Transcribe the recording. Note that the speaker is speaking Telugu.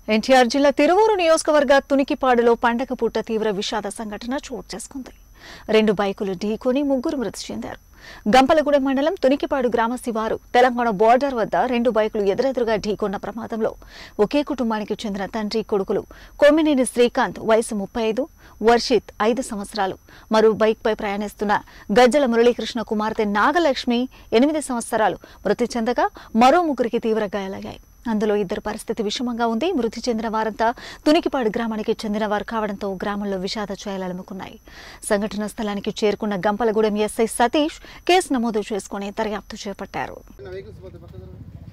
ఎన్టీఆర్ జిల్లా తిరువూరు నియోజకవర్గ తునికిపాడులో పండగ పూట తీవ్ర విషాద సంఘటన చోటు చేసుకుంది రెండు బైకులు ఢీకొని ముగ్గురు మృతి చెందారు గంపలగూడెం మండలం తునికిపాడు గ్రామ శివారు తెలంగాణ బోర్డర్ వద్ద రెండు బైకులు ఎదురెదురుగా ఢీకొన్న ప్రమాదంలో ఒకే కుటుంబానికి చెందిన తండ్రి కొడుకులు కొమ్మినేని శ్రీకాంత్ వయసు ముప్పై ఐదు వర్షిత్ ఐదు సంవత్సరాలు మరో బైక్పై ప్రయాణిస్తున్న గజ్జల మురళీకృష్ణ కుమార్తె నాగలక్ష్మి ఎనిమిది సంవత్సరాలు మృతి చెందగా మరో ముగ్గురికి తీవ్ర గాయాలయ్యాయి అందులో ఇద్దరు పరిస్థితి విషమంగా ఉంది మృతి చెందిన వారంతా తునికిపాడు గ్రామానికి చెందిన వారు కావడంతో గ్రామంలో విషాద ఛాయలముకున్నాయి సంఘటన స్థలానికి చేరుకున్న గంపలగూడెం ఎస్ఐ సతీష్ కేసు నమోదు చేసుకుని దర్యాప్తు చేపట్టారు వెహికల్స్ పోతే పక్కన జరగండి.